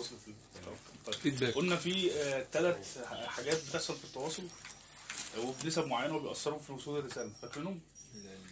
التواصل في طيب. فيدباك قلنا في ثلاث حاجات بتحصل في التواصل وبنسب معينه وبيأثروا في وصول الرساله فاكرينهم؟ ال- ال-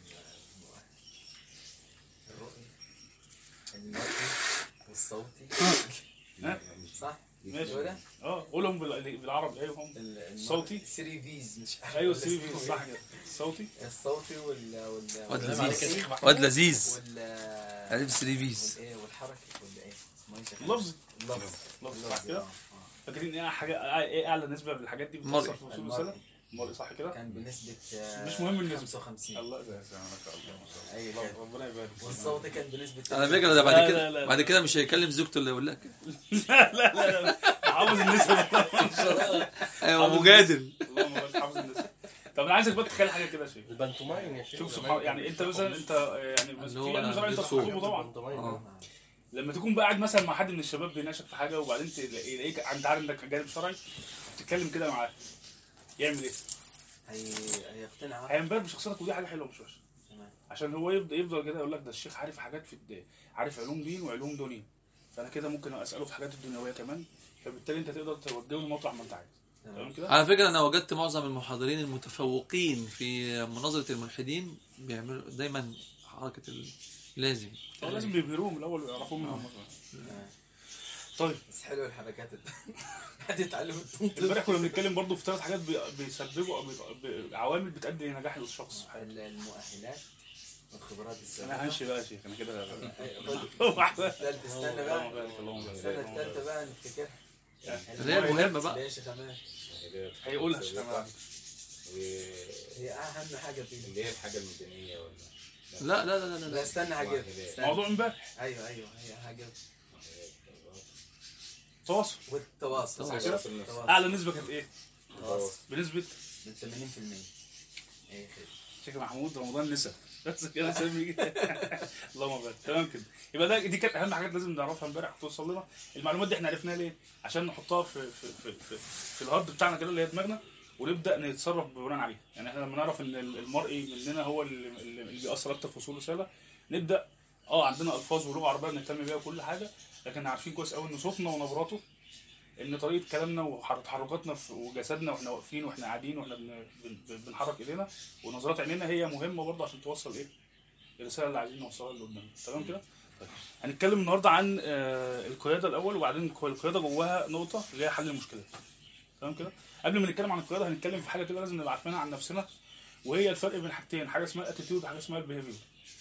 الرؤي المرئي والصوتي ها؟ صح؟ ماشي دولة؟ اه قولهم بال- بالعربي ايه هم؟ ال- المرئي- صوتي؟ 3 فيز مش عارف ايوه ولا سي اسمه في إيه. صح كده الصوتي الصوتي وال وال واد وال- لذيذ واد لذيذ وال عرف 3 فيز والايه والحركة ولا ايه؟ اسمه ايه شيخ؟ لفظ اللفظ لفظ صح اللفظ، كده؟ آه، آه. فاكرين ايه حاجه ايه اعلى نسبه من الحاجات دي بتأثر مرئي. في وصول المرئي. الرساله؟ مرئي صح كده؟ كان بنسبة آه، مش مهم النسبة. 55 الله يبارك ما شاء الله ما شاء ايوه الله كده. ربنا يبارك والصوت كان بنسبة على فكره ده بعد لا، لا، كده لا. بعد كده مش هيكلم زوجته اللي يقول لك لا لا لا لا عاوز النسبه ايوه مجادل اللهم بارك حافظ النسبه طب انا عايزك بقى تتخيل حاجه كده يا شيخ البنتوماين يا شيخ شوف زمان سبحان كان يعني انت بيشرحوا مثلا نص. انت يعني اللي في هو علم شرعي انت بالصوت. بتحكمه طبعا البنتوماين ده. اه لما تكون بقى قاعد مثلا مع حد من الشباب بيناقشك في حاجه وبعدين تلاقي- يلاقيك انت عارف انك جانب شرعي تتكلم كده معاه يعمل ايه؟ هي هيقتنع هينبهر بشخصيتك ودي حاجه حلوه مش وحشه تمام. عشان هو يبدا يفضل كده يقول لك ده الشيخ عارف حاجات في الد... عارف علوم دين وعلوم دنيا فانا كده ممكن اساله في حاجات الدنيويه كمان فبالتالي انت تقدر توجهه لمطرح ما انت عايز تمام تمام كده؟ على فكره انا وجدت معظم المحاضرين المتفوقين في مناظره الملحدين بيعملوا دايما حركه اللازم هو لازم بيبهروهم الاول ويعرفوهم منهم مثلا تمام. طيب بس حلوه الحركات هتتعلم التنطيط امبارح كنا بنتكلم برضو في ثلاث حاجات بي- بيسببوا أو بي- بي- عوامل بتؤدي لنجاح الشخص في حياته ال- المؤهلات والخبرات انا السابقه همشي بقى يا شيخ انا كده الثالثة استنى بقى اللهم بارك اللهم بارك السنة الثالثة بقى نفتكرها اللي هي المهمه بقى ليش كمان هيقولها شكرا هي اهم حاجة فيه اللي هي الحاجة المدنية ولا لا لا لا لا, لا لا. استنى حاجة موضوع امبارح ايوه ايوه هي حاجة تواصل والتواصل صح كده؟ التواصل. اعلى نسبه كانت ايه؟ التواصل بنسبه من 80% اي خير شيخ محمود رمضان نسى بس كده سامي اللهم بارك تمام كده يبقى ده دي كانت اهم حاجات لازم نعرفها امبارح توصل لنا المعلومات دي احنا عرفناها ليه؟ عشان نحطها في في في في, في الهارد بتاعنا كده اللي هي دماغنا ونبدا نتصرف بناء عليها يعني احنا لما نعرف ان المرئي مننا هو اللي, اللي اللي بيأثر اكتر في وصول رساله نبدا اه عندنا الفاظ ولغه عربيه بنهتم بيها وكل حاجه لكن عارفين كويس قوي ان صوتنا ونبراته ان طريقه كلامنا وتحركاتنا في- وجسدنا واحنا واقفين واحنا قاعدين واحنا بن- بن- بنحرك ايدينا ونظرات عينينا هي مهمه برضه عشان توصل ايه الرساله اللي عايزين نوصلها اللي قدامنا تمام كده طيب. هنتكلم النهارده عن آه، القياده الاول وبعدين الق- القياده جواها نقطه اللي هي حل المشكلات تمام كده قبل ما نتكلم عن القياده هنتكلم في حاجه كده لازم نبقى عارفينها عن نفسنا وهي الفرق بين حاجتين حاجه اسمها الاتيتيود وحاجه اسمها البيهيفير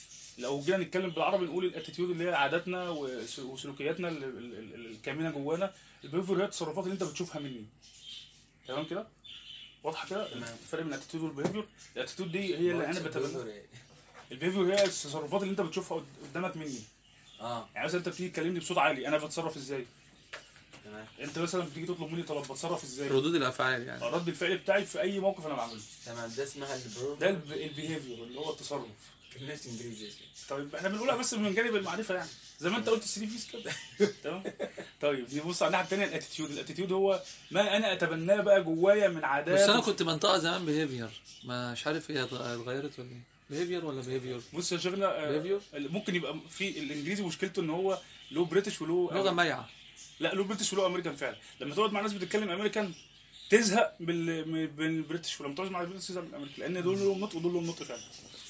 لو جينا نتكلم بالعربي نقول الاتيتيود اللي هي عاداتنا وس- وسلوكياتنا ال- ال- ال- الكامنه جوانا البيهيفير هي التصرفات اللي انت بتشوفها مني تمام كده واضحه كده تمام. الفرق بين الاتيتيود والبيهيفير الاتيتيود دي هي اللي انا بتبنى بتبنى البيهيفير هي التصرفات اللي انت بتشوفها قد- قدامك مني اه يعني مثلا انت بتيجي تكلمني بصوت عالي انا بتصرف ازاي تمام انت مثلا بتيجي تطلب مني طلب بتصرف ازاي ردود الافعال يعني رد الفعل بتاعي في اي موقف انا بعمله تمام ده اسمها البرو ده الب- البيهيفير اللي هو التصرف كلمة انجليزي يا شيخ. طيب احنا بنقولها بس من جانب المعرفه يعني زي ما انت قلت الثري فيس كده تمام طيب نبص على الناحيه الثانيه الاتيتيود الاتيتيود هو ما انا اتبناه بقى جوايا من عادات بس انا كنت منطقه زمان بيهيفير مش عارف هي اتغيرت ولا ايه بيهيفير ولا بيهيفير بص يا شيخنا آه، بيهيفير ممكن يبقى في الانجليزي مشكلته ان هو له بريتش وله لغه مايعه لا له بريتش وله امريكان فعلا لما تقعد مع ناس بتتكلم امريكان تزهق بال- من بالبريتش ولما تقعد مع البريتش تزهق من الامريكان لان دول لهم نطق ودول لهم نطق فعلا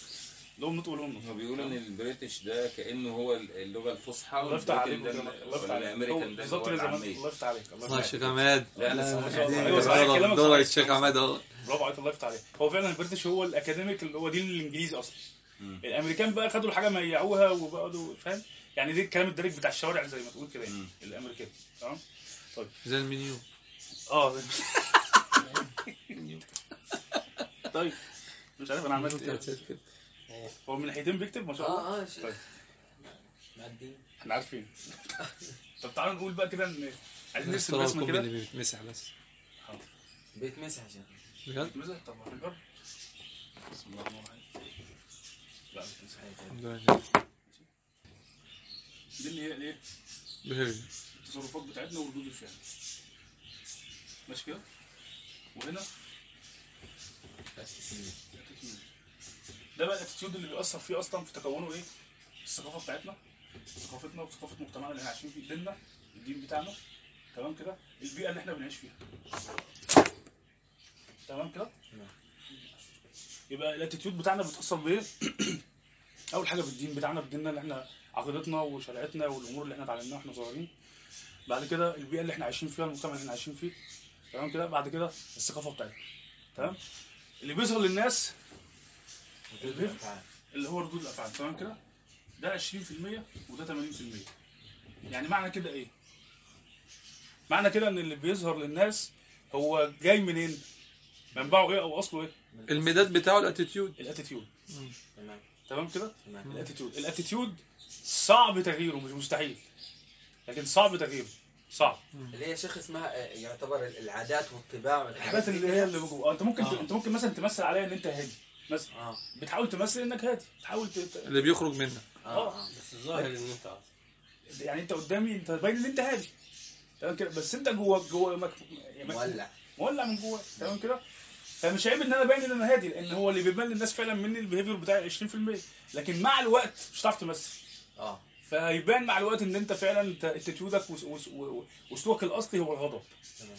لهم نطق ولهم نطق هو بيقولوا ان البريتش ده كانه هو اللغه الفصحى الله يفتح عليك والبريتن ده الله يفتح عليك والامريكان هو ده بالظبط اللي هو كده زي ما انت- العاميه الله يفتح عليك الله الله يفتح الشيخ عليك عماد لا انا ما شاء الله. سامح أيوة صحيح، دور- كلامك دور صحيح. الشيخ عماد اهو برافو عليك الله يفتح عليك هو فعلا البريتش هو الاكاديميك اللي هو دي الانجليزي اصلا مم. الامريكان بقى خدوا الحاجه ميعوها وبقوا فاهم يعني دي الكلام الدارج بتاع الشوارع زي ما تقول كده يعني مم. الامريكان تمام زي المنيو اه طيب مش عارف انا عملت ايه هو من ناحيتين بيكتب ما شاء الله اه اه شيخ طيب. معدين احنا عارفين طب تعالوا نقول بقى كده ان عايزين نرسم ترى رسمه الكم كده اللي بيتمسح بس بيتمسح يا شيخ بجد مزح طب هنجرب بسم الله الرحمن الرحيم لا مش مزح. الحمد لله دي اللي هي الايه بيهيفير التصرفات بتاعتنا وردود الفعل ماشي كده وهنا الاتيتيود ده بقى الاتيتيود اللي بيأثر فيه اصلا في تكونه ايه الثقافه بتاعتنا ثقافتنا وثقافه مجتمعنا اللي احنا عايشين فيه ديننا الدين بتاعنا تمام كده البيئه اللي احنا بنعيش فيها تمام كده تمام. يبقى الاتيتيود بتاعنا بيتاثر بايه اول حاجه بالدين بتاعنا بديننا اللي احنا عقيدتنا وشريعتنا والامور اللي احنا اتعلمناها واحنا صغيرين بعد كده البيئه اللي احنا عايشين فيها المجتمع اللي احنا عايشين فيه تمام كده بعد كده الثقافه بتاعتنا تمام اللي بيظهر للناس ردود الأفعال. اللي هو ردود الافعال تمام كده ده 20% وده 80% يعني معنى كده ايه معنى كده ان اللي بيظهر للناس هو جاي منين منبعه ايه او اصله ايه المداد بتاعه الاتيتيود الاتيتيود تمام تمام كده تمام الاتيتيود الاتيتيود صعب تغييره مش مستحيل لكن صعب تغييره صعب اللي هي شيخ اسمها آه، يعتبر العادات والطباع الحاجات اللي هي اللي جوه انت ممكن آه. انت ممكن مثلا تمثل عليها ان انت هادي مثلا اه بتحاول تمثل انك هادي تحاول ت... اللي بيخرج منك اه اه بس الظاهر ان انت عاطل. يعني انت قدامي انت باين ان انت هادي تمام كده بس انت جوه جوه مك... يعني مولع مولع من جوه تمام كده فمش عيب ان انا باين ان انا هادي لان هو اللي بيبان للناس فعلا مني البيهيفير بتاعي 20% لكن مع الوقت مش هتعرف تمثل اه فهيبان مع الوقت ان انت فعلا انت اتيتيودك وس- وس- و- واسلوبك الاصلي هو الغضب تمام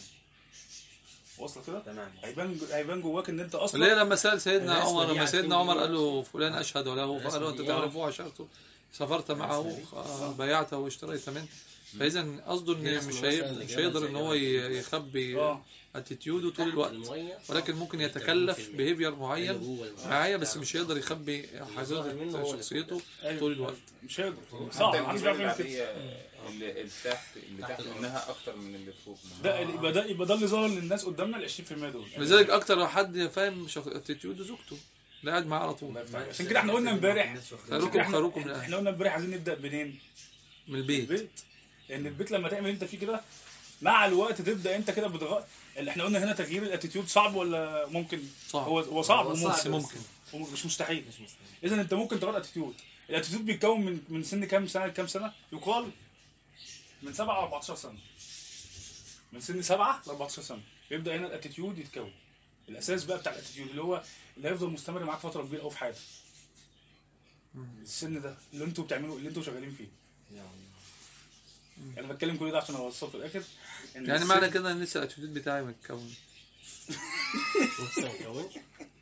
واصله كده تمام هيبان هيبان جواك ان انت اللي هي اصلا لما سأل سيدنا الناس عمر دي لما سيدنا عارفين عمر إيه؟ قال له فلان أشهد له الناس فقال له أنت دي- تعرفه عشرته سافرت معه آه، بايعته واشتريت منه فإذا قصده في ناس إن مش مثلاً هي- اللي مش جابها هيقدر زي إن هو ما ي- يخبي اه اتيتيوده طول الوقت المية ولكن ممكن يتكلف بيهيفير معين معايا بس مش هيقدر يخبي الظاهر منه هو حدود اللي شخصيته أيوة. طول الوقت مش هيقدر صعب حتى محدش الجمال بيعرف يعمل كده العادية اللي اللي تحت اللي تحت تحت الأرض. منها اكتر من اللي فوق ده يبقى ده يبقى ده اللي ظهر للناس قدامنا ال 20% دول لذلك اكتر حد فاهم شخ... اتيتيوده زوجته اللي قاعد معاه على طول عشان كده احنا قلنا امبارح خيركم احنا خيركم لأهله. احنا قلنا امبارح عايزين نبدا منين؟ من البيت البيت لان البيت لما تعمل انت فيه كده مع الوقت تبدا انت كده بتغير اللي احنا قلنا هنا تغيير الاتيتيود صعب ولا ممكن صعب هو هو صعب هو وممكن صعب. ممكن مش مستحيل مش مستحيل اذا انت ممكن تغير اتيتيود الاتيتيود بيتكون من من سن كام سنه لكام سنه يقال من 7 ل 14 سنه من سن 7 ل 14 سنه يبدا هنا الاتيتيود يتكون الاساس بقى بتاع الاتيتيود اللي هو اللي هيفضل مستمر معاك فتره كبيره قوي في حياتك السن ده اللي انتوا بتعملوا اللي انتوا شغالين فيه يا الله انا بتكلم كل ده عشان اوصل في الاخر إن يعني السن- معنى كده ان لسه الاتيتيود بتاعي متكون لسه ما اتكونش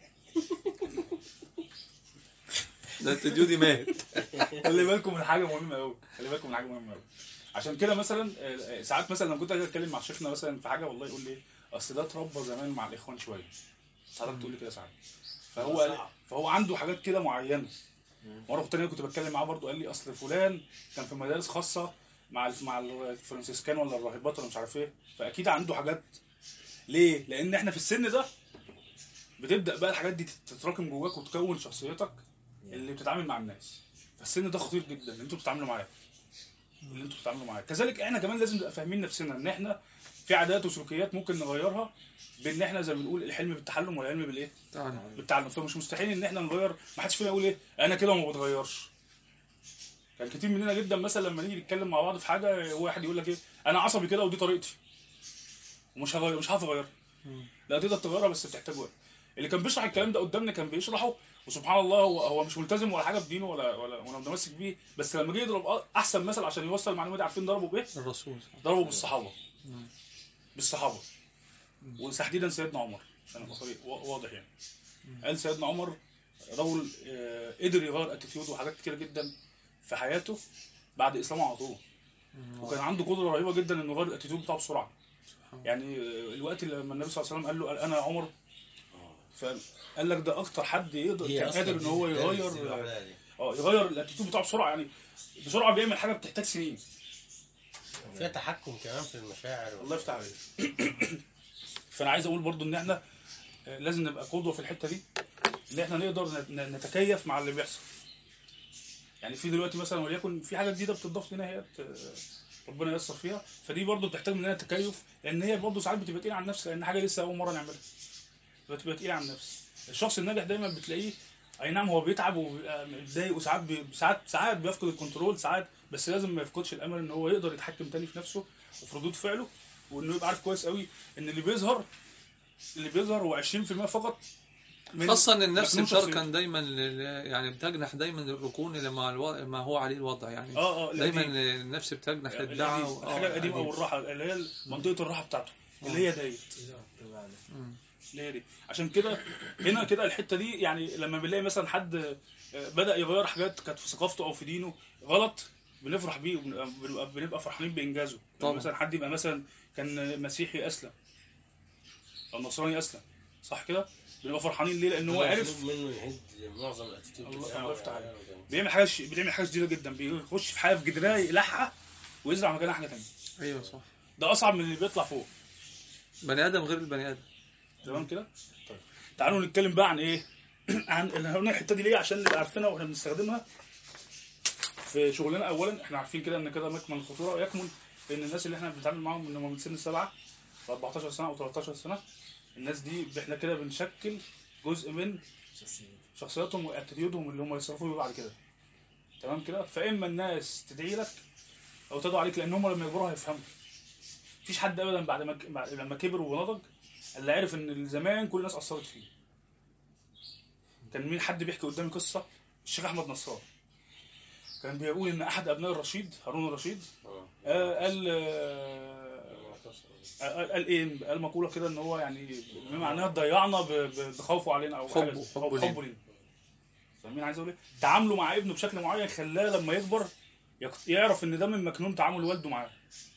ده اتيتيودي مات خلي بالكم من حاجه مهمه قوي خلي بالكم من حاجه مهمه قوي عشان كده مثلا آه، آه، ساعات مثلا لما كنت اجي اتكلم مع شيخنا مثلا في حاجه والله يقول لي اصل ده اتربى زمان مع الاخوان شويه ساعات تقول لي كده ساعات فهو فهو عنده حاجات كده معينه مم. مره كنت كنت بتكلم معاه برضه قال لي اصل فلان كان في مدارس خاصه مع ال- مع الفرنسيسكان ولا الراهبات ولا مش عارف ايه فاكيد عنده حاجات ليه؟ لان احنا في السن ده بتبدا بقى الحاجات دي تتراكم جواك وتكون شخصيتك اللي بتتعامل مع الناس فالسن ده خطير جدا ان انتوا بتتعاملوا معاه اللي انتوا بتتعاملوا معاه كذلك احنا كمان لازم نبقى فاهمين نفسنا ان احنا في عادات وسلوكيات ممكن نغيرها بان احنا زي ما بنقول الحلم بالتحلم والعلم بالايه؟ تعال بالتعلم فمش مستحيل ان احنا نغير ما حدش فينا يقول ايه انا كده وما بتغيرش كان كتير مننا جدا مثلا لما نيجي نتكلم مع بعض في حاجه واحد يقول لك ايه انا عصبي كده ودي طريقتي ومش هغير مش هعرف اغيرها مم. لا تقدر تغيرها بس بتحتاج وقت اللي كان بيشرح الكلام ده قدامنا كان بيشرحه وسبحان الله هو هو مش ملتزم ولا حاجه بدينه ولا ولا ولا متمسك بيه بس لما جه يضرب احسن مثل عشان يوصل المعلومه دي عارفين ضربه بايه؟ الرسول ضربه بالصحابه مم. بالصحابه مم. وتحديدا سيدنا عمر عشان ابقى صريح وا- واضح يعني مم. قال سيدنا عمر رجل آه، قدر يغير اتيتيود وحاجات كتيره جدا في حياته بعد اسلامه على طول مم. وكان عنده قدره رهيبه جدا انه يغير الاتيتيود بتاعه بسرعه سبحان يعني آه، الوقت لما النبي صلى الله عليه وسلم قال له قال انا يا عمر فقال لك ده اكتر حد يقدر هي كان أصلاً قادر ان هو دي يغير الدرس الأولاني دي. اه يغير الاتيتيود بتاعه بسرعه يعني بسرعه بيعمل حاجه بتحتاج سنين فيها تحكم كمان في المشاعر الله يفتح عليك فانا عايز اقول برضو ان احنا آه، لازم نبقى قدوه في الحته دي ان احنا نقدر نت- نتكيف مع اللي بيحصل يعني في دلوقتي مثلا وليكن في حاجه جديده بتضاف لنا هي ربنا ييسر فيها فدي برضو بتحتاج مننا تكيف لان هي برضو ساعات بتبقى تقيله على النفس لان حاجه لسه اول مره نعملها بتبقى تقيله على النفس الشخص الناجح دايما بتلاقيه اي نعم هو بيتعب وبيبقى متضايق وساعات بي... ساعات ساعات بيفقد الكنترول ساعات بس لازم ما يفقدش الامل ان هو يقدر يتحكم تاني في نفسه وفي ردود فعله وانه يبقى عارف كويس قوي ان اللي بيظهر اللي بيظهر هو 20% فقط من خاصة ان النفس مكنون شخصيته. بتركن دايما لل- يعني بتجنح دايما للركون الى ما الو- ما هو عليه الوضع يعني اه اه دايما القديم. النفس بتجنح للدعاء القديم. و- الحاجه آه، القديمه او القديم. الراحه اللي هي منطقه الراحه بتاعته اللي هي ديت مم. اللي هي دي عشان كده هنا كده الحته دي يعني لما بنلاقي مثلا حد آه، بدا يغير حاجات كانت في ثقافته او في دينه غلط بنفرح بيه وبنبقى بنبقى فرحانين بانجازه يعني طبعا. مثلا حد يبقى مثلا كان مسيحي اسلم او نصراني اسلم صح كده بنبقى فرحانين ليه لان هو عرف مطلوب منه يهد معظم الاتيتيود الله- بتاعه الله يفتح عليك. ويعمله كده. بيعمل حاجه ش... بيعمل حاجه شديده جدا بيخش في حاجه في جدرها يلحها ويزرع مكانها حاجه ثانيه ايوه صح ده اصعب من اللي بيطلع فوق بني ادم غير البني ادم تمام كده طيب تعالوا نتكلم بقى عن ايه عن اللي قلنا الحته دي ليه عشان نبقى عارفينها واحنا بنستخدمها في شغلنا اولا احنا عارفين كده ان كده مكمن الخطوره ويكمن في ان الناس اللي احنا بنتعامل معاهم ان هم من سن السبعه و 14 سنه او 13 سنه الناس دي احنا كده بنشكل جزء من شخصياتهم واتيتيودهم اللي هم يصرفوا بيه بعد كده تمام كده فاما الناس تدعي لك او تدعو عليك لان هم لما يكبروا هيفهموا مفيش حد ابدا بعد ما بعد لما كبر ونضج اللي عرف ان زمان كل الناس اثرت فيه كان مين حد بيحكي قدامي قصه الشيخ احمد نصار كان بيقول ان احد ابناء الرشيد هارون الرشيد اه. آه، قال آه، قال قال ايه قال مقوله كده ان هو يعني بما معناها ضيعنا ب- ب- بخوفه علينا او حبه- حاجة- حبه أو لينا. حبه لينا فاهمين عايز اقول ايه تعامله مع ابنه بشكل معين خلاه لما يكبر يق- يعرف ان ده من مكنون تعامل والده معاه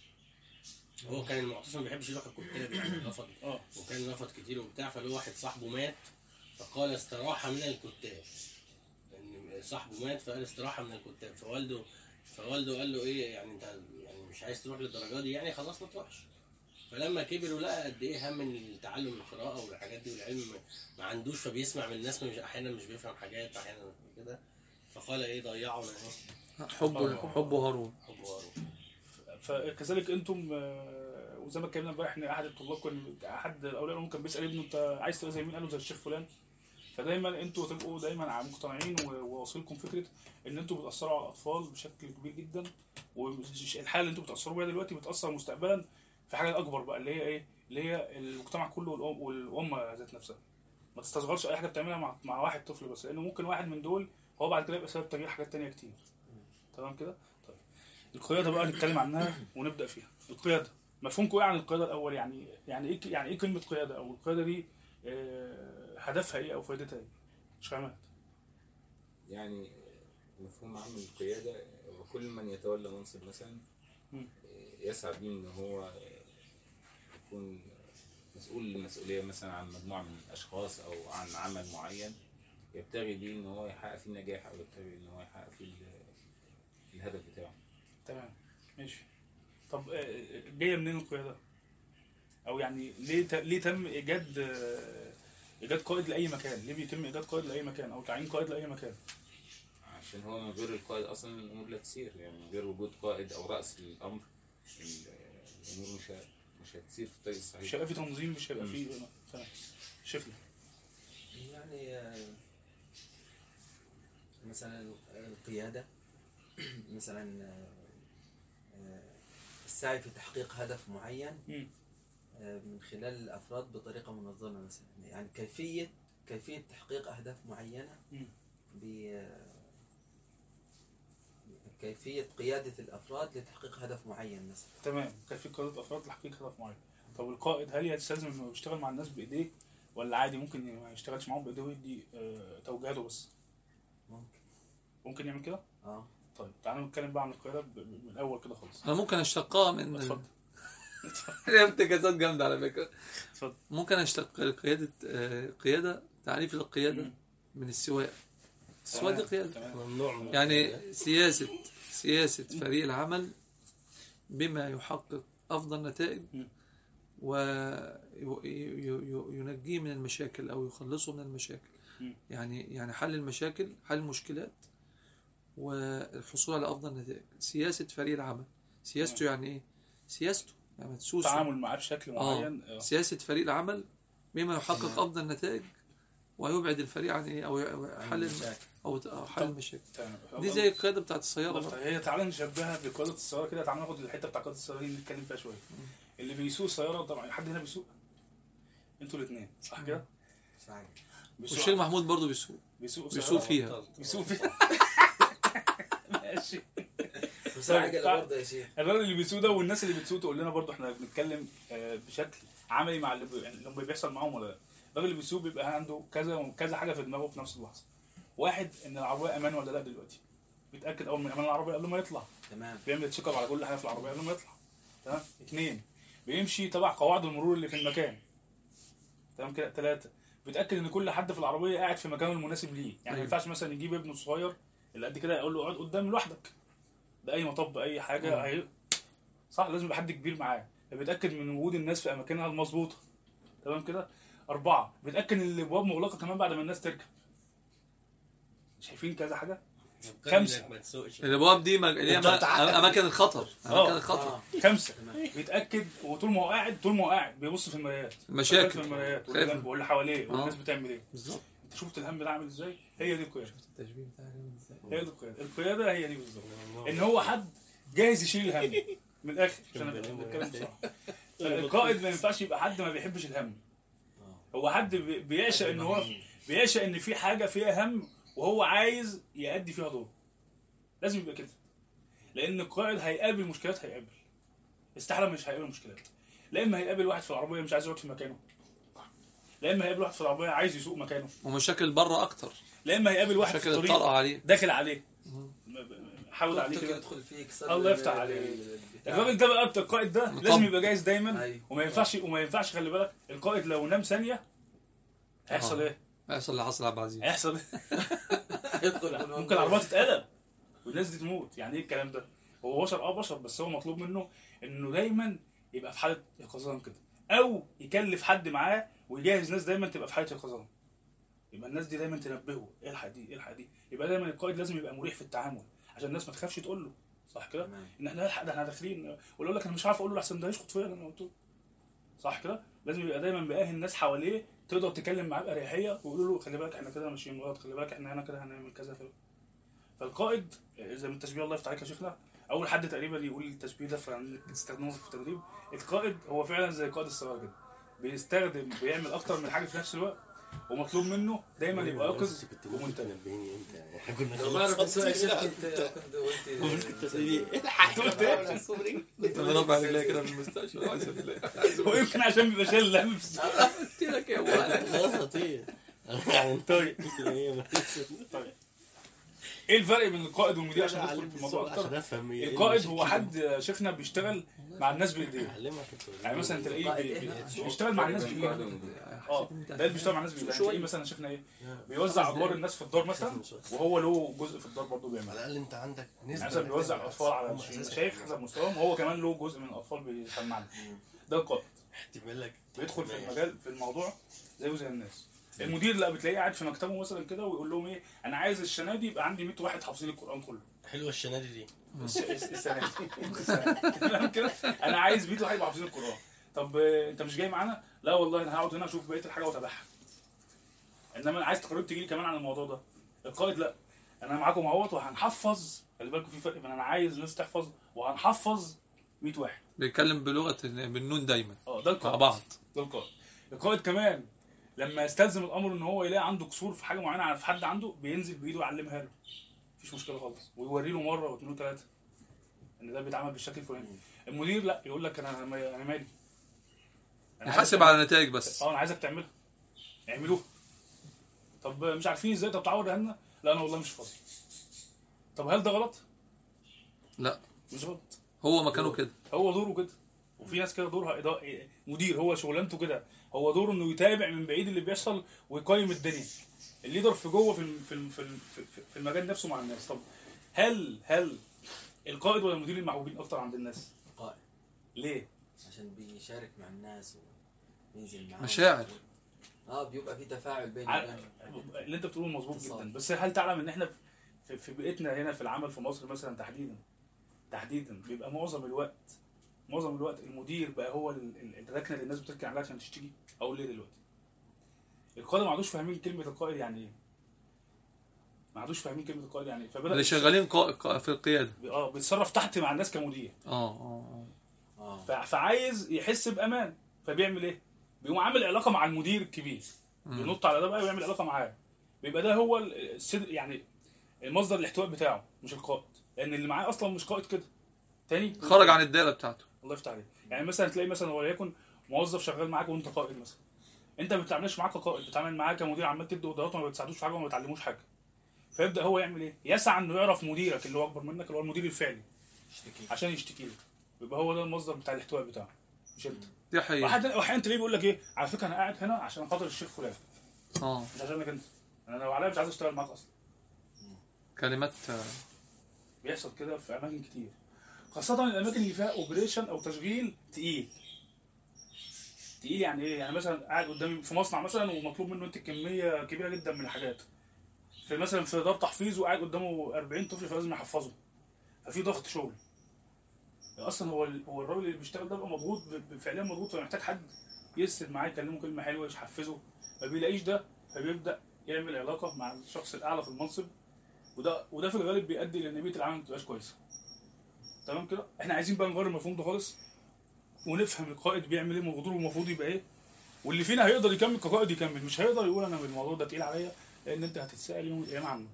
هو كان المعتصم ما بيحبش يروح الكتاب يعني رفض اه وكان رفض كتير وبتاع فله واحد صاحبه مات فقال استراحة من الكتاب ان صاحبه مات فقال استراحة من الكتاب فوالده فوالده قال له ايه يعني انت يعني مش عايز تروح للدرجه دي يعني خلاص ما تروحش فلما كبر ولقى قد ايه هم من التعلم القراءه والحاجات دي والعلم ما عندوش فبيسمع من الناس مش احيانا مش بيفهم حاجات احيانا كده فقال ايه ضيعنا اهو حب حب هارون حب هارون فكذلك انتم آه، وزي ما اتكلمنا امبارح ان احد الطلاب كان احد اولياء الامور كان بيسال ابنه انت عايز تبقى زي مين؟ قال له زي الشيخ فلان فدايما انتوا تبقوا دايما مقتنعين و- وواصلكم فكره ان انتوا بتاثروا على الاطفال بشكل كبير جدا والحاله اللي انتوا بتاثروا بيها دلوقتي بتاثر مستقبلا في حاجه اكبر بقى اللي هي ايه؟ اللي هي المجتمع كله والأم والامه ذات نفسها. ما تستصغرش اي حاجه بتعملها مع مع واحد طفل بس لانه ممكن واحد من دول هو بعد كده يبقى سبب تغيير حاجات تانية كتير. تمام كده؟ طيب القياده بقى نتكلم عنها ونبدا فيها. القياده مفهومكم ايه عن القياده الاول يعني يعني ايه يعني ايه كلمه قياده او القياده دي آه، هدفها ايه او فائدتها ايه؟ مش فاهمها يعني مفهوم عام القيادة وكل من يتولى منصب مثلا مم. يسعى بيه ان هو يكون مسؤول مسؤولية مثلا عن مجموعة من الأشخاص أو عن عمل معين يبتغي بيه ان هو يحقق فيه النجاح أو يبتغي ان هو يحقق فيه ال- الهدف بتاعه تمام ماشي طب آه، جايه منين القياده؟ او يعني ليه ت- ليه تم ايجاد آه، ايجاد قائد لاي مكان؟ ليه بيتم ايجاد قائد لاي مكان او تعيين قائد لاي مكان؟ عشان هو من غير القائد أصلا الأمور لا تسير يعني من غير وجود قائد أو رأس للأمر ال- الأمور مش ه- مش هتسير في الطريق الصحيح مش هيبقى في تنظيم مش هيبقى مم. في تمام شفنا يعني آه، مثلا القيادة مثلا آه، آه، السعي في تحقيق هدف معين مم. آه، من خلال الأفراد بطريقة منظمة مثلا يعني كيفية كيفية تحقيق أهداف معينة مم. ب آه، كيفية قيادة الأفراد لتحقيق هدف معين مثلا تمام كان في قياده افراد لتحقيق هدف معين طب القائد هل يستلزم انه يشتغل مع الناس بايديه ولا عادي ممكن ما يشتغلش معاهم بايديه ويدي آه، توجيهاته بس ممكن ممكن يعمل كده اه طيب تعالوا نتكلم بقى عن القياده ب- ب- من الاول كده خالص انا ممكن اشتقها من اتفضل هي افتكاسات جامده على فكره اتفضل ممكن اشتق قياده آه، قياده تعريف القياده مم. من السواقه السواقه دي تمام، قياده تمام ممنوع من يعني سياسه سياسه فريق العمل بما يحقق افضل نتائج مم. وينجيه من المشاكل او يخلصه من المشاكل مم. يعني يعني حل المشاكل حل المشكلات والحصول على افضل نتائج سياسه فريق العمل سياسته يعني ايه سياسته يعني مدسوسه التعامل معاه بشكل آه. معين آه. سياسه فريق العمل بما يحقق تمام. افضل نتائج ويبعد الفريق عن ايه او أو حل الم- المشاكل. او أو حل المشاكل تمام دي زي القياده بتاعت السياره بالظبط. برضه. هي تعالى نشبهها بقياده السياره كده تعالى ناخد الحته بتاع قياده السياره دي نتكلم فيها شويه اللي بيسوق السياره طبعا حد هنا بيسوق انتوا الاثنين صح كده فعلا. بيسوق والشيخ محمود برضه بيسوق بيسوق بيسوق سيارة. فيها بيسوق فيها ماشي بس عجلة برضه يا شيخ الراجل اللي بيسوق ده والناس اللي بتسوق تقول لنا برضو احنا بنتكلم آه، بشكل عملي مع اللي, بي... يعني اللي بيحصل معاهم ولا لا الراجل اللي بيسوق بيبقى عنده كذا كذا حاجه في دماغه في نفس اللحظه واحد ان العربيه امان ولا لا دلوقتي بيتاكد اول من امان العربيه قبل ما يطلع تمام بيعمل تشيك اب على كل حاجه في العربيه قبل ما يطلع تمام اثنين بيمشي تبع قواعد المرور اللي في المكان تمام كده ثلاثه بيتاكد ان كل حد في العربيه قاعد في مكانه المناسب ليه يعني ما أيوة. ينفعش مثلا يجيب ابنه الصغير اللي قد كده يقول له اقعد قدام لوحدك ده اي مطب اي حاجه مم. هي... صح لازم يبقى حد كبير معاه بيتاكد من وجود الناس في اماكنها المظبوطه تمام كده اربعه بيتاكد ان الابواب مغلقه كمان بعد ما الناس تركب شايفين كذا حاجه خمسة. إنك ما تسوقش الابواب دي مج... اللي هي أنت بتعقد. أما- اماكن الخطر آه. اماكن الخطر اه خمسه تمام بيتاكد وطول ما هو قاعد طول ما هو قاعد بيبص في المرايات مشاكل في المرايات واللي خايف. جنبه واللي حواليه آه. والناس بتعمل ايه بالظبط انت شفت الهم ده عامل ازاي هي دي القياده التشبيه بتاعك عامل ازاي هي دي القياده القياده هي دي بالظبط ان هو حد جاهز يشيل الهم من الاخر عشان أبقى بتكلم بصراحه القائد ما ينفعش يبقى حد ما بيحبش الهم اه هو حد بي- بيعشق ان هو بيعشق ان في حاجه فيها هم وهو عايز يأدي فيها دور لازم يبقى كده لان القائد هيقابل مشكلات هيقابل استحاله مش هيقابل مشكلات لا اما هيقابل واحد في العربيه مش عايز يقعد في مكانه لا اما هيقابل واحد في العربيه عايز يسوق مكانه ومشاكل بره اكتر لا اما هيقابل واحد في مشاكل الطريق الطرقه عليه داخل عليه مم. حاول عليه توك كده يدخل فيك صار الله ال- يفتح ال- عليك. ال- البتاع. الراجل ده بقى بتاع القائد ده مطب. لازم يبقى جاهز دايما أيوة. وما ينفعش وما ينفعش خلي بالك القائد لو نام ثانيه هيحصل آه. ايه؟ هيحصل اللي حصل لعبد العزيز هيحصل يدخل في ممكن العربيه تتقلب والناس دي تموت يعني ايه الكلام ده هو بشر اه بشر بس هو مطلوب منه انه دايما يبقى في حاله يقظان كده او يكلف حد معاه ويجهز ناس دايما تبقى في حاله يقظان يبقى الناس دي دايما تنبهه الحق دي الحق دي يبقى دايما القائد لازم يبقى مريح في التعامل عشان الناس ما تخافش تقول له صح كده تمام. ان احنا نلحق ده احنا داخلين ولا يقول لك انا مش عارف اقول له احسن ده يشخط فيا انا قلت له صح كده لازم يبقى دايما بيأهل الناس حواليه تقدر تتكلم معاه باريحيه ويقولوا له خلي بالك احنا كده ماشيين غلط خلي بالك احنا هنا كده هنعمل كذا كذا فالقائد زي ما التشبيه الله يفتح عليك يا شيخنا اول حد تقريبا يقول التشبيه ده فنستخدمه في التدريب القائد هو فعلا زي قائد السياره كده بيستخدم بيعمل اكتر من حاجه في نفس الوقت ومطلوب منه دايما يبقى يقظ كنت ومنتبه. ممكن تنبهني انت يعني احنا كنا لو بعرف اسوق يا شيخ خلصنا. كنت كنت قلت كنت تسوي الحق قلت إيه؟ كنت بربع رجلي كده في المستشفى عايز بالله ويمكن عشان بيبقى شايل الهم في السوق. قلت لك يا ولد لا خطير يعني طيب ممكن هي طيب ايه الفرق بين القائد والمدير عشان ندخل في الموضوع عشان اكتر افهم هي إيه القائد هو المشكلة. حد شيخنا بيشتغل مع الناس بايديه اعلمك يعني مثلا تلاقيه القائد بي- إيه؟ بي- بيشتغل مع الناس بين بايديه القائد والمدير. اه ده اللي بيشتغل مع الناس بايديه يعني شوية. تلاقيه مثلا شفنا ايه بيوزع ادوار الناس في الدار مثلا وهو له جزء في الدار برضه على بيعمل الاقل انت عندك يعني نسبه مثلا بيوزع الاطفال على هم أساساً المشايخ حسب مستواهم وهو كمان له جزء من الاطفال بيسمعنا ده القائد احتمال لك بيدخل في المجال في الموضوع زيه زي الناس المدير لا بتلاقيه قاعد في مكتبه مثلا كده ويقول لهم ايه انا عايز السنه دي يبقى عندي 100 واحد حافظين القران كله حلوه الشنادي دي الس- الس- السنه دي السنة دي. تمام كده انا عايز 100 واحد يبقى حافظين القران طب آه، انت مش جاي معانا لا والله انا هقعد هنا اشوف بقيه الحاجه واتابعها انما انا عايز تقرير تجي لي كمان عن الموضوع ده القائد لا انا معاكم اهوت وهنحفظ خلي بالكم في فرق بين انا عايز ناس تحفظ وهنحفظ 100 واحد بيتكلم بلغه بالنون دايما اه ده مع القائد بعض ده القائد القائد كمان لما يستلزم الامر ان هو يلاقي عنده قصور في حاجه معينه على في حد عنده بينزل بايده يعلمها له مفيش مشكله خالص ويوري له مره واثنين وثلاثه ان ده بيتعمل بالشكل الفلاني المدير لا يقول لك انا انا أنا مالي أنا عايزك يحاسب تعمل- على النتائج بس اه انا عايزك تعملها اعملوها طب مش عارفين ازاي طب تعالوا لنا لا انا والله مش فاضي طب هل ده غلط؟ لا. مش غلط هو مكانه كده هو دوره كده وفي ناس كده دورها إضاءة مدير هو شغلانته كده هو دوره انه يتابع من بعيد اللي بيحصل ويقيم الدنيا الليدر في جوه في الم- في الم- في الم- في- في المجال نفسه مع الناس طب هل هل القائد ولا المدير المحبوبين اكتر عند الناس القائد ليه عشان بيشارك مع الناس وينزل معاهم مشاعر. اه بيبقى في تفاعل بينه ع- وبين اللي انت بتقوله مظبوط اتصال. جدا بس هل تعلم ان احنا في, في بيئتنا هنا في العمل في مصر مثلا تحديدا تحديدا بيبقى معظم الوقت معظم الوقت المدير بقى هو ال- ال- الركنه اللي الناس بتركن عليها عشان تشتكي اقول ليه دلوقتي القاده ما عادوش فاهمين كلمه القائد يعني ايه ما عادوش فاهمين كلمه القائد يعني ايه فبدا اللي شغالين قائد قائد في القياده اه بيتصرف تحت مع الناس كمدير اه اه اه ف- فعايز يحس بامان فبيعمل ايه بيقوم عامل علاقه مع المدير الكبير مم. ينط على ده بقى ويعمل علاقه معاه بيبقى ده هو ال- السد يعني المصدر الاحتواء بتاعه مش القائد لان اللي معاه اصلا مش قائد كده تاني خرج عن الدائره بتاعته الله يفتح عليك يعني مثلا تلاقي مثلا وليكن موظف شغال معاك وانت قائد مثلا انت ما بتتعاملش معاه كقائد بتتعامل معاه كمدير عمال تدي اوردرات وما بتساعدوش في حاجه وما بتعلموش حاجه فيبدا هو يعمل ايه؟ يسعى انه يعرف مديرك اللي هو اكبر منك اللي هو المدير الفعلي اشتكي عشان يشتكي له يبقى هو ده المصدر بتاع الاحتواء بتاعه مش انت دي حقيقه واحد احيانا تلاقيه بيقول لك ايه على فكره انا قاعد هنا عشان خاطر الشيخ فلان اه مش عشانك انت انا لو عليا مش عايز اشتغل معاك اصلا كلمات آه، بيحصل كده في اماكن كتير خاصة الاماكن اللي فيها اوبريشن او تشغيل تقيل تقيل يعني ايه يعني مثلا قاعد قدامي في مصنع مثلا ومطلوب منه انت كمية كبيرة جدا من الحاجات في مثلا في دار تحفيظ وقاعد قدامه 40 طفل فلازم يحفظه ففي ضغط شغل اصلا هو ال- هو الراجل اللي بيشتغل ده بيبقى مضغوط ب- فعليا مضغوط فمحتاج حد يسند معاه يكلمه كلمة حلوة يحفزه ما بيلاقيش ده فبيبدأ يعمل علاقة مع الشخص الأعلى في المنصب وده وده في الغالب بيؤدي لان بيئه العمل ما تبقاش كويسه تمام كده احنا عايزين بقى نغير المفهوم ده خالص ونفهم القائد بيعمل ايه ودوره المفروض يبقى ايه واللي فينا هيقدر يكمل كقائد يكمل مش هيقدر يقول انا الموضوع ده تقيل عليا لان انت هتتسال يوم القيامه عنه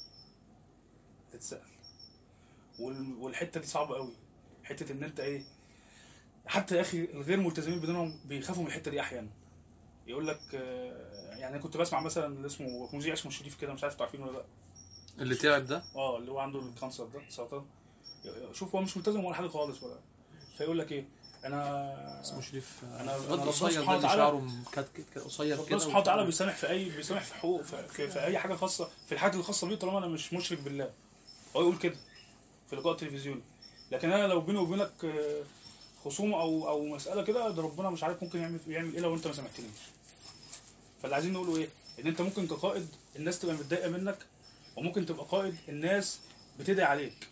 هتتسال وال- والحته دي صعبه قوي حته ان انت ايه حتى يا اخي الغير ملتزمين بدينهم بيخافوا من الحته دي احيانا يقول لك آه، يعني أنا كنت بسمع مثلا اللي اسمه مذيع اسمه شريف كده مش عارف تعرفينه ولا لا اللي تعب ده اه اللي هو عنده الكانسر ده سرطان شوف هو مش ملتزم ولا حاجه خالص ولا فيقول لك ايه انا اسمه شريف أنا- آه، أنا واد ربنا قصير ده سبحانه اللي وتعالى- شعره مكتكت كده قصير ربنا كده سبحانه وتعالى وبتاع. بيسامح في اي بيسامح في حقوق في, في, في اي حاجه خاصه في الحاجات الخاصه بيه طالما انا مش مشرك بالله هو يقول كده في لقاء تلفزيوني لكن انا لو بيني وبينك آه، خصومه او او مساله كده ده ربنا مش عارف ممكن يعمل يعمل ايه لو انت ما سامحتنيش فاللي عايزين نقوله ايه ان انت ممكن كقائد الناس تبقى متضايقه منك وممكن تبقى قائد الناس بتدعي عليك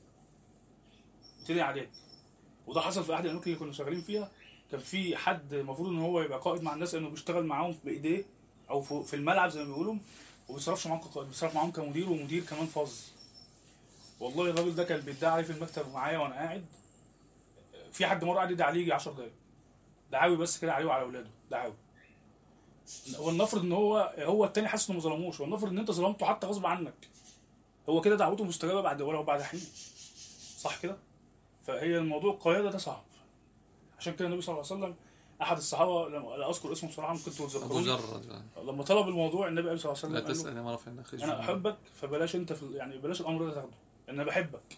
بتدعي عليك وده حصل في احد الاماكن اللي كنا شغالين فيها كان في حد المفروض ان هو يبقى قائد مع الناس لانه بيشتغل معاهم بايديه او في في الملعب زي ما بيقولوا وما بيصرفش معاهم كقائد بيصرف معاهم كمدير ومدير كمان فظ والله الراجل ده كان بيدعي عليه في المكتب معايا وانا قاعد في حد مره قعد يدعي عليه يجي 10 دقايق دعاوي بس كده عليه وعلى اولاده دعاوي ولنفرض ان هو هو التاني حاسس انه ما ظلموش ولنفرض ان انت ظلمته حتى غصب عنك هو كده دعوته مستجابه بعد ولو بعد حين صح كده فهي الموضوع القياده ده صعب عشان كده النبي صلى الله عليه وسلم احد الصحابه لما- لا اذكر اسمه بصراحه ممكن ابو تذكروني جرد يعني. لما طلب الموضوع النبي عليه الصلاه والسلام لا قال له تسال يا مرة فإن أخي انا احبك فبلاش انت في يعني بلاش الامر ده تاخده لان انا بحبك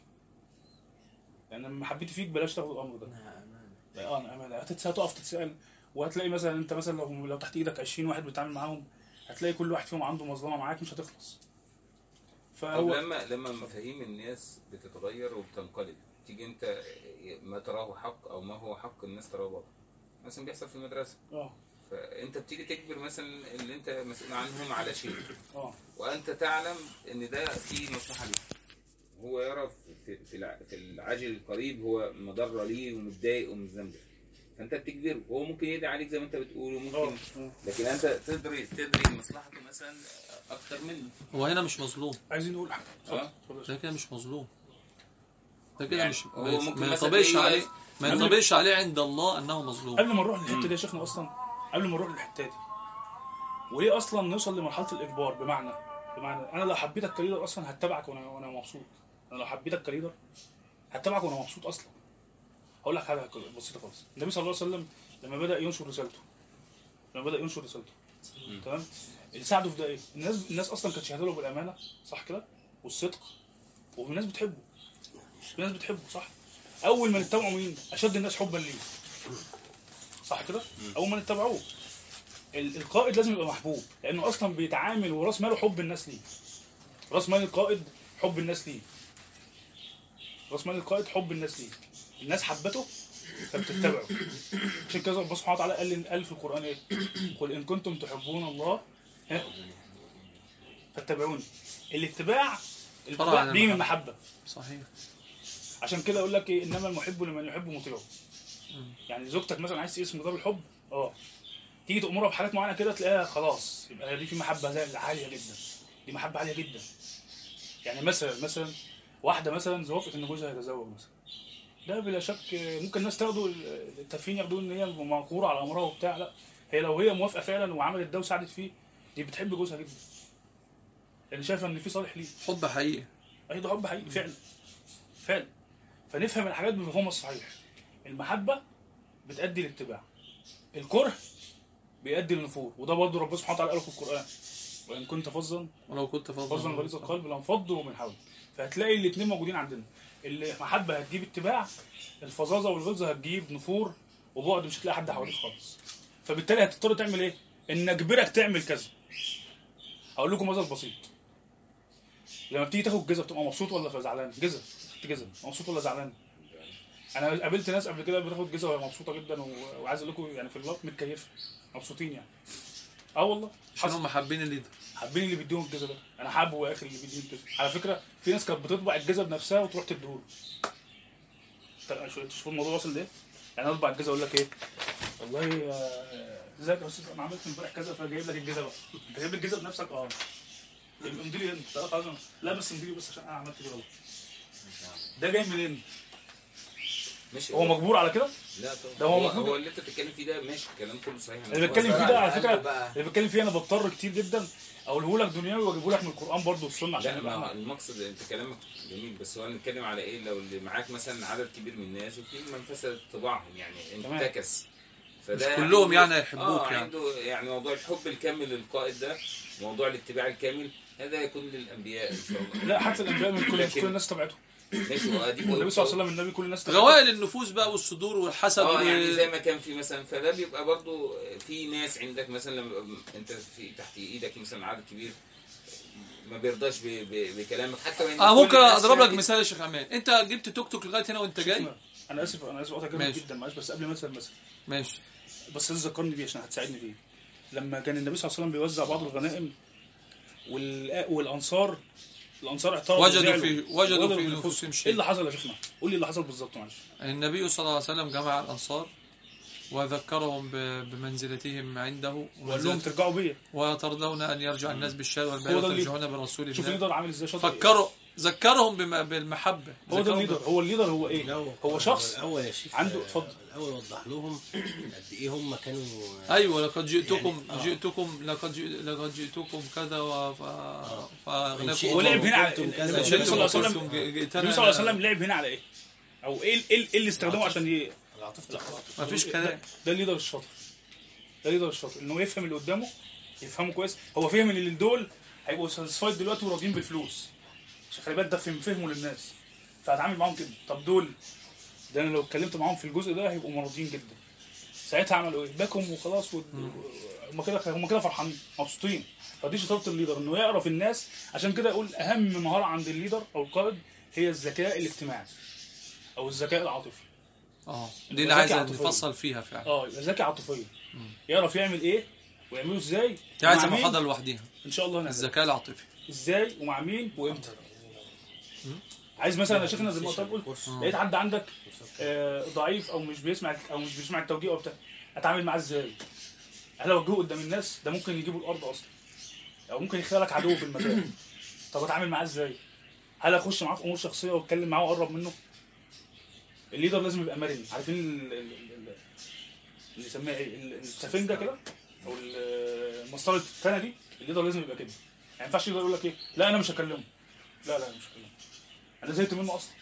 يعني لما محبتي فيك بلاش تاخد الامر ده انها امانه اه انا امانه هتتس- هتقف تتسال وهتلاقي مثلا انت مثلا لو لو تحت ايدك 20 واحد بتتعامل معاهم هتلاقي كل واحد فيهم عنده مظلمه معاك مش هتخلص طب فهو لما لما مفاهيم الناس بتتغير وبتنقلب تيجي انت ما تراه حق او ما هو حق الناس تراه باطل مثلا بيحصل في المدرسه اه فانت بتيجي تجبر مثلا اللي انت مسؤول عنهم على شيء اه وانت تعلم ان ده فيه مصلحه ليك هو يرى في في الع- في العاجل القريب هو مضره ليه ومتضايق ومتذنب فانت بتجبره وهو ممكن يدعي عليك زي ما انت بتقول اه وممكن آه. لكن انت تدري تدري مصلحته مثلا اكتر منه هو هنا مش مظلوم عايزين نقول حاجه اتفضل، اه. اتفضل. ده كده مش مظلوم ده كده يعني مش هو ما ممكن ما مثلا ينطبقش تلاقيه عليه ما قبل- ينطبقش عليه عند الله انه مظلوم قبل ما نروح للحته مم. دي يا شيخنا اصلا قبل ما نروح للحته دي وليه اصلا نوصل لمرحله الاجبار بمعنى بمعنى انا لو حبيتك كليدر اصلا هتبعك وانا وانا مبسوط انا لو حبيتك كليدر هتبعك وانا مبسوط اصلا هقول لك حاجه بسيطه خالص النبي صلى الله عليه وسلم لما بدا ينشر رسالته لما بدا ينشر رسالته مم. تمام اللي ساعده في ده ايه الناس الناس اصلا كانت شهاده له بالامانه صح كده والصدق والناس بتحبه الناس بتحبه صح اول ما نتبعوا مين اشد الناس حبا ليه صح كده اول ما نتبعوه ال- القائد لازم يبقى محبوب لانه اصلا بيتعامل وراس ماله حب الناس ليه راس مال القائد حب الناس ليه راس مال القائد حب الناس ليه الناس حبته فبتتبعه عشان كده ربنا سبحانه وتعالى قال قال في القران ايه قل ان كنتم تحبون الله ها؟ فاتبعوني الاتباع طبعاً الاتباع بيجي من المحبة. المحبه صحيح عشان كده اقول لك ايه انما المحب لمن يحب مطيعه مم. يعني زوجتك مثلا عايز تقيس مقدار الحب اه تيجي تامرها بحاجات معينه كده تلاقيها خلاص يبقى دي في محبه زي عاليه جدا دي محبه عاليه جدا يعني مثلا مثلا واحده مثلا وافقت ان جوزها يتزوج مثلا ده بلا شك ممكن الناس تاخده التافهين ياخدوه ان هي مقوره على امرها وبتاع لا هي لو هي موافقه فعلا وعملت ده وساعدت فيه دي بتحب جوزها جدا لان شايفه ان في صالح ليه حب حقيقي اي ده حب حقيقي فعلا فعلا فنفهم الحاجات بمفهومها الصحيح المحبه بتؤدي للاتباع الكره بيؤدي للنفور وده برضه ربنا سبحانه وتعالى قاله في القران وان كنت فظا ولو كنت فظا فظا غليظ القلب لانفضوا من حولك فهتلاقي الاثنين موجودين عندنا المحبه هتجيب اتباع الفظاظه والغلظه هتجيب نفور وبعد مش هتلاقي حد حواليك خالص فبالتالي هتضطر تعمل ايه؟ ان اجبرك تعمل كذا هقول لكم مثل بسيط لما بتيجي تاخد جزء بتبقى مبسوط ولا زعلان؟ جزء خدت جزء مبسوط ولا زعلان؟ انا قابلت ناس قبل كده بتاخد جزء وهي مبسوطه جدا و... وعايز اقول لكم يعني في اللط متكيفه مبسوطين يعني اه والله عشان حصل هم حابين الليدر حابين اللي بيديهم الجزء ده انا حابه يا اخي اللي بيديهم الجزء على فكره في ناس كانت بتطبع الجزء بنفسها وتروح تديهوله طيب شو- تشوف الموضوع واصل لايه يعني انا اطبع الجزء اقول لك ايه والله آه، ازيك يا استاذ انا عملت امبارح كذا فجايب لك الجزء بقى انت جايب لي الجزء بنفسك اه يبقى امضي لي انت لا خلاص لا بس امضي لي بس عشان انا عملت كده غلط ده جاي منين مش هو مجبور على كده لا طبعا ده هو هو, المفروض- هو اللي انت بتتكلم فيه ده ماشي الكلام كله صحيح اللي بتكلم فيه ده على عنده فكره بقى اللي بتكلم فيه انا بضطر كتير جدا اقوله لك دنيوي واجيبه لك من القران برضه والسنه عشان لا يبقى ما هو معاك. المقصد انت كلامك جميل بس هو نتكلم على ايه لو اللي معاك مثلا عدد كبير من الناس وفي من فسد طباعهم يعني تمام. انتكس مش كلهم عنده- يعني يحبوك اه يعني. عنده يعني موضوع الحب الكامل للقائد ده موضوع الاتباع الكامل هذا يكون للانبياء ان شاء الله لا حتى الانبياء من كل مش لكن- كل الناس تبعته ماشي واديك النبي صلى الله عليه وسلم النبي كل الناس تبعته غوائل النفوس بقى والصدور والحسد اه و- يعني زي ما كان في مثلا فده بيبقى برضو في ناس عندك مثلا لما يبقى انت في تحت ايدك مثلا عدد كبير ما بيرضاش ب- ب- بكلامك حتى وان اه كل ممكن الناس اضرب لك شاهدت. مثال يا شيخ امان انت جبت توك توك لغايه هنا وانت جاي شوفنا، انا اسف انا اسف اقطع جامد ماشي. جدا معلش بس قبل ما انسى المثل ماشي بس لازم ذكرني بيه عشان هتساعدني فيه لما كان النبي صلى الله عليه وسلم بيوزع بعض الغنائم وال... والانصار الانصار اعترضوا وجدوا وزعلوا. في وجدوا في نفوسهم. نفوسهم ايه شيء اللي حصل يا شيخنا؟ قول لي اللي حصل بالظبط معلش النبي صلى الله عليه وسلم جمع الانصار وذكرهم ب- بمنزلتهم عنده وقال لهم ومنزلة- ترجعوا بيا وترضون ان يرجع الناس بالشاة والبيع هو ده اللي- وترجعون برسول شوف الله الليدر عامل ازاي شاطر فكروا ذكرهم بم- بالمحبه هو ده ذكرهم الليدر هو الليدر هو ايه؟ لو هو شخص الاول يا شيخ عنده- آه، اتفضل. الاول وضح لهم قد ايه هم كانوا آه، ايوه لقد جئتكم يعني- آه. جئتكم لقد جئ- لقد جئتكم كذا و ف... إن شئتم هو لعب هنا على وقلتم النبي كذا صلى الله عليه وسلم كنتم جئتنا النبي صلى الله عليه وسلم لعب هنا على ايه؟ او ايه ايه ايه اللي استخدمه عشان ي... العاطفه الأخلاق. ما فيش ده- كلام ده الليدر الشاطر ده الليدر الشاطر انه يفهم اللي قدامه يفهمه كويس هو فهم ان اللي دول هيبقوا ساتسفايد دلوقتي وراضيين بالفلوس عشان خلي بالك ده فهم فهمه للناس فهتعامل معاهم كده طب دول ده انا لو اتكلمت معاهم في الجزء ده هيبقوا مرضيين جدا ساعتها عملوا ايه باكم وخلاص و... هم كده هم كده فرحانين مبسوطين فدي شطاره الليدر انه يعرف الناس عشان كده يقول اهم مهاره عند الليدر او القائد هي الذكاء الاجتماعي او الذكاء العاطفي اه يبقى دي اللي ذكي عايز عاطفيا. نفصل فيها فعلا اه يبقى ذكي عاطفيا مم. يعرف يعمل ايه ويعمله ازاي دي عايزه ومع مين؟ محاضره لوحديها ان شاء الله نعمل الذكاء العاطفي ازاي ومع مين وامتى مم. عايز مثلا يا شيخنا زي ما قلت لك قلت كورس. آه. لقيت حد عندك آه، ضعيف او مش بيسمع او مش بيسمع التوجيه او بتاع اتعامل معاه ازاي؟ هل اوجهه قدام الناس ده ممكن يجيبه الارض اصلا او ممكن يخلق عدو في المكان طب اتعامل معاه ازاي؟ هل اخش معاه في امور شخصيه واتكلم معاه واقرب منه؟ الليدر لازم يبقى مرن عارفين ال- ال- ال- اللي يسميها ايه؟ ال- السفنجه كده او ال- مسطره التانه دي الليدر لازم يبقى كده يعني ما ينفعش الليدر يقول لك ايه؟ لا انا مش هكلمه لا لا أنا مش هكلمه انا زهقت منه اصلا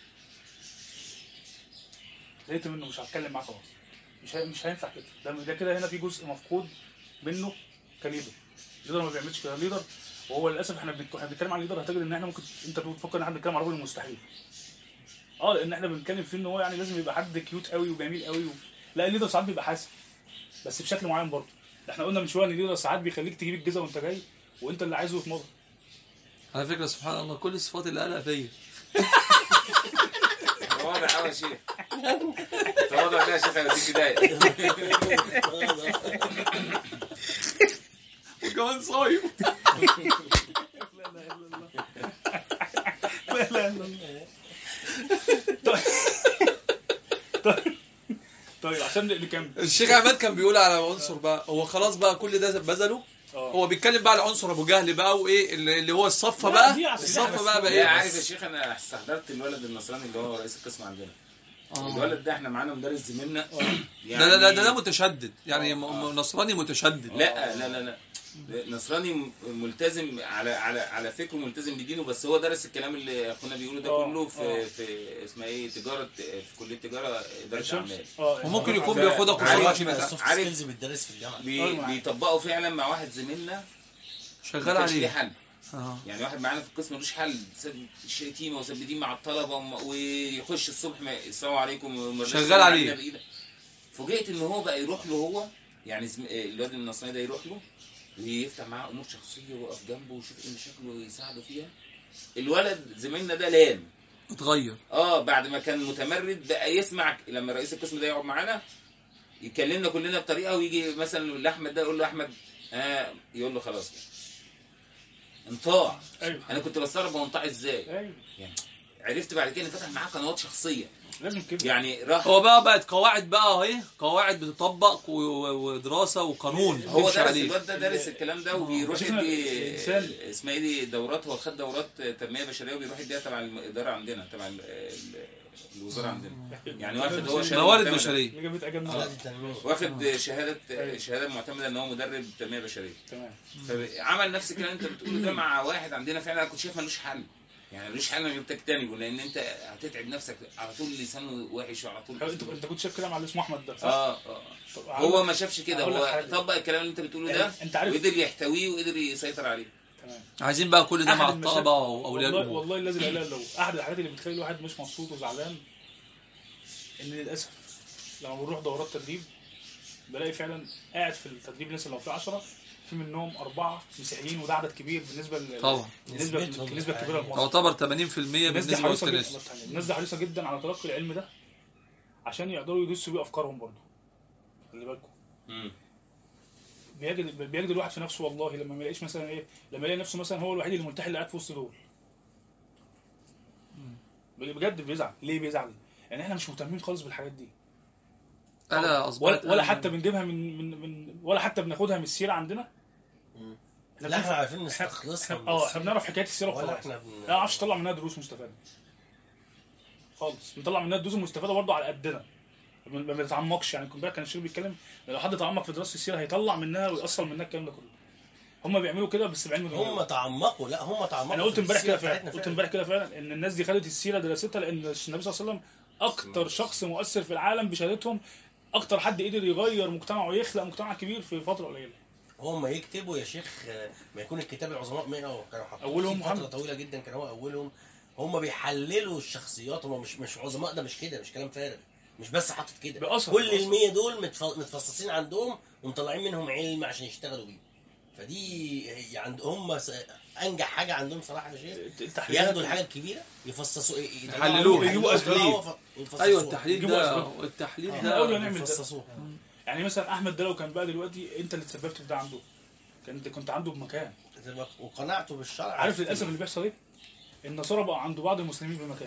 زهقت منه مش هتكلم معاه خلاص مش هي... مش هينفع كده ده ده كده هنا في جزء مفقود منه كليدر الليدر ما بيعملش كده الليدر وهو للاسف احنا بنك- احنا بنتكلم عن الليدر هتجد ان احنا ممكن انت بتفكر ان احنا بنتكلم عن رجل مستحيل اه لان احنا بنتكلم فيه ان هو يعني لازم يبقى حد كيوت قوي وجميل قوي و... لا الليدر ساعات بيبقى حاسم بس بشكل معين برضه احنا قلنا من شويه ان الليدر ساعات بيخليك تجيب الجزءه وانت جاي وانت اللي عايزه يتمضى على فكره سبحان الله كل الصفات اللي قالها فيا واضح قوي يا شيخ تواضع ده يا شيخ هيوديك بدايه وكمان صايم لا لا لا لا طيب طيب طيب عشان نكمل الشيخ عماد كان بيقول على عنصر بقى هو خلاص بقى كل ده بذله اه هو بيتكلم بقى على عنصر ابو جهل بقى وايه اللي اللي هو الصفه لا، بقى دي عشان- الصفه بس- بقى بقى لا ايه عارف يا شيخ انا استحضرت الولد النصراني اللي هو رئيس القسم عندنا آه. الولد ده احنا معانا مدرس زميلنا ده ده ده, ده, ده متشدد يعني م- آه. م- نصراني متشدد لا لا لا لا نصراني م- ملتزم على على على فكره ملتزم بدينه بس هو درس الكلام اللي اخونا بيقوله ده آه، كله آه. في في اسمها ايه تجاره في كليه تجاره اداره الشمس اعمال اه وممكن يكون ف- بياخدها كورسات عارف- عشان يبقى السوفت عارف- سكيلز بتدرس في الجامعه بي آه، معاك. بيطبقوا فعلا مع واحد زميلنا شغال ما كانش ليه عليه حل اه يعني واحد معانا في القسم ملوش حل ساب الشتيمه وثبتين مع الطلبه وم- ويخش الصبح ما السلام عليكم ومدرس شغال يسلم عليه. علينا بإيده. فوجئت ان هو بقى يروح له هو يعني زم- الواد النصراني ده يروح له ويفتح معاه امور شخصيه ويقف جنبه ويشوف ايه مشاكله ويساعده فيها الولد زميلنا ده لام اتغير اه بعد ما كان متمرد بقى يسمع لما رئيس القسم ده يقعد معانا يكلمنا كلنا بطريقه ويجي مثلا لاحمد ده يقول له احمد آه يقول له خلاص انطاع ايوه انا كنت بستغرب هو انطاع ازاي ايوه عرفت بعد كده إن فتح معاه قنوات شخصيه لازم كده يعني راح هو بقى بقت قواعد بقى اهي قواعد بتطبق و- و- ودراسه وقانون هو تمشي درس عليه. الواد ده دارس الكلام ده وبيروح شفنا يدي الإنسان. اسمها ايه دي دورات هو خد دورات تنميه بشريه وبيروح يديها تبع الاداره عندنا تبع ال- ال- الوزاره عندنا يعني واخد هو شهاده موارد معتمدة. بشريه اللي جابت اجل آه. من لا دي تنميه واخد شهاده أيوة. شهاده معتمده ان هو مدرب تنميه بشريه تمام فعمل نفس الكلام اللي انت بتقوله ده مع واحد عندنا فعلا كنت شايف ملوش حل يعني ملوش حل انك تجتنبه لان انت هتتعب نفسك على طول لسانه وحش وعلى طول انت انت كنت شايف كده مع اللي اسمه احمد ده صح؟ اه اه طب هو ما شافش كده هقول لك هو حاجة. طبق الكلام اللي انت بتقوله ده يعني انت عارف وقدر يحتويه وقدر يسيطر عليه تمام عايزين بقى كل ده أحد مع المشاكل- الطلبه واولياء والله الامور والله الذي لا اله الا هو احد الحاجات اللي بتخلي الواحد مش مبسوط وزعلان ان للاسف لما بنروح دورات تدريب بلاقي فعلا قاعد في التدريب الناس اللي لو في 10 في منهم اربعه مسيحيين وده عدد كبير بالنسبه ل- طبعا بالنسبه نسبتهم النسبه الكبيره حقيقية. لمصر تعتبر 80% الناس دي بالنسبه حريصه لوسط جدا الناس الله يفتح عليك. الناس دي حريصه جدا على تلقي العلم ده عشان يقدروا يدسوا بيه افكارهم برضه خلي بالكم بيجد بيجد الواحد في نفسه والله لما ما يلاقيش مثلا ايه لما يلاقي نفسه مثلا هو الوحيد اللي ملتحي اللي قاعد في وسط دول بجد بيزعل ليه بيزعل يعني احنا مش مهتمين خالص بالحاجات دي الا اصبحت ولا, ولا أنا- حتى بنجيبها من من من ولا حتى بناخدها من السيره عندنا مم. احنا لا احنا بنعرف- عارفين نستخلصها من اه احنا السيرة، بنعرف حكايات السيره ولا وخلاص احنا لا بن... ما اعرفش اطلع منها دروس مستفاده خالص بنطلع منها الدروس المستفاده برضه على قدنا ما ما بنتعمقش يعني امبارح كان الشيخ بيتكلم لو حد تعمق في دراسه السيره هيطلع منها ويأصل منها الكلام ده كله هم بيعملوا كده بس بعلم الغيب. هم تعمقوا لا هم تعمقوا انا قلت في امبارح كده السيرة فعلا بتاعتنا قلت فعلا. امبارح كده فعلا ان الناس دي خدت السيره دراستها لان النبي صلى الله عليه وسلم اكتر شخص مؤثر في العالم بشهادتهم اكتر حد قدر يغير مجتمع ويخلق مجتمع كبير في فتره قليله هم يكتبوا يا شيخ آه، ما يكون الكتاب العظماء 100 وكانوا حاطين أولهم فيه فتره محمد. طويله جدا كان هو اولهم هم بيحللوا الشخصيات هم مش مش عظماء ده مش كده مش كلام فارغ مش بس حاطط كده بأثر كل بأثر. المية دول متف- متفصصين عندهم ومطلعين منهم علم عشان يشتغلوا بيه فدي هي عند هم س- انجح حاجه عندهم صراحه يا شيخ التحليلات ياخدوا الحاجه الكبيره يفصصوا إيه- يطلعوا يحللوها، منها يجيبوا حاجات أسباب. يطلعوها ف- ويفصصوها. ايوه التحليل يجيبوا ده أسباب. التحليل آه. إحنا أول ما ده نعمل ده. يفصصوها يعني مثلا احمد ده لو كان بقى دلوقتي انت اللي تسببت في ده عنده كنت كنت عنده بمكان وقناعته بالشرع عارف للاسف اللي بيحصل ايه؟ النصارى بقى عند بعض المسلمين بمكان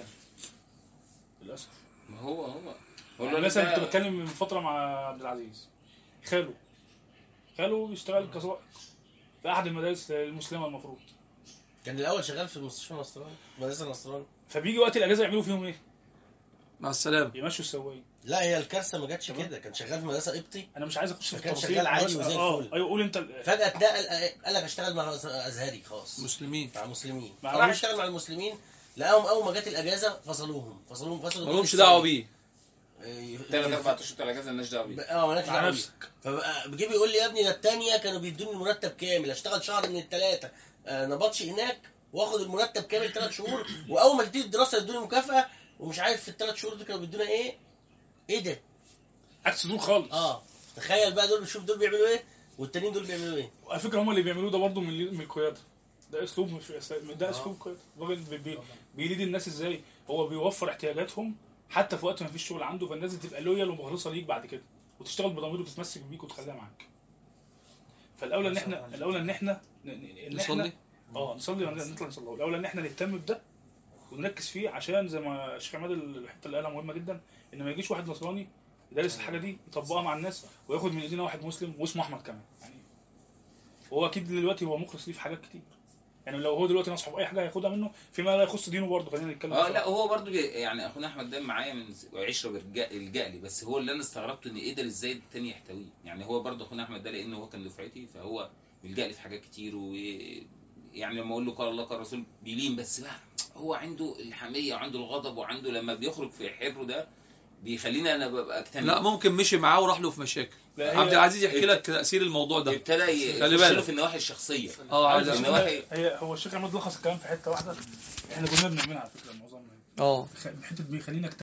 للاسف ما هو هو هو يعني الولد مثلا ده- كنت بتكلم من فتره مع عبد العزيز خاله خاله بيشتغل كسائق في احد المدارس المسلمه المفروض كان الاول شغال في المستشفى النصراني مدرسه النصراني فبيجي وقت الاجازه يعملوا فيهم ايه؟ مع السلامه يمشوا السواقين لا هي الكارثه ما جاتش كده كان شغال في مدرسه قبطي انا مش عايز اخش في فكان التفاصيل شغال عادي بس- وزي اه الفل. ايوه قول انت ال- فجاه اتنقل قال لك اشتغل مع ازهري خاص مسلمين مع مسلمين مع فراح واحد- يشتغل مع المسلمين لقاهم اول ما جت الاجازه فصلوهم فصلوهم فصلوا ما لهمش دعوه بيه ثلاث اربع اشهر بتاع الاجازه مالناش دعوه بيه اه مالكش مع دعوه بيه نفسك فبقى بيجي بيقول لي يا ابني ده الثانيه كانوا بيدوني المرتب كامل اشتغل شهر من الثلاثه آه نبطش هناك واخد المرتب كامل ثلاث شهور واول ما تبتدي الدراسه يدوني مكافاه ومش عارف في الثلاث شهور دول كانوا بيدونا ايه ايه ده عكس دول خالص اه تخيل بقى دول بتشوف دول بيعملوا ايه والتانيين دول بيعملوا ايه على فكره هم اللي بيعملوه ده برضه من من القياده ده اسلوب مش ده اسلوب قياده الراجل بي- بي- بيليد الناس ازاي هو بيوفر احتياجاتهم حتى في وقت ما فيش شغل عنده فالناس دي تبقى لويال ومخلصه ليك بعد كده وتشتغل بضمير وتتمسك بيك وتخليها معاك فالاولى ان احنا الاولى ان احنا ن- ن- ان احنا نصلي اه نصلي ونطلع نصلي الاولى ان احنا نهتم بده ونركز فيه عشان زي ما الشيخ عماد الحته اللي قالها مهمه جدا ان ما يجيش واحد نصراني يدرس الحاجه دي يطبقها مع الناس وياخد من ايدينا واحد مسلم واسمه احمد كمان يعني هو اكيد دلوقتي هو مخلص ليه في حاجات كتير يعني لو هو دلوقتي نصحه في اي حاجه هياخدها منه فيما لا يخص دينه برضه خلينا نتكلم اه بصراحة. لا هو برضو بي- يعني اخونا احمد ده معايا من س- عشره بالجا- الجألي بس هو اللي انا استغربته ان قدر ازاي التاني يحتويه يعني هو برضو اخونا احمد ده لانه هو كان دفعتي فهو بيلجأ لي في حاجات كتير و يعني لما اقول له قال الله قال الرسول بيلين بس بقى هو عنده الحميه وعنده الغضب وعنده لما بيخرج في حره ده بيخليني انا ببقى اجتنب لا ممكن مشي معاه وراح له في مشاكل لا، هي- عبد العزيز يحكي لك تاثير الموضوع ده ابتدى ي- خلي يخش له بالك. في النواحي الشخصيه اه عارف عايز إن الشيخ هو ده- هي- هي هو الشيخ عماد لخص الكلام في حته واحده احنا كنا بنعملها على فكره معظمنا اه حته بيخلينا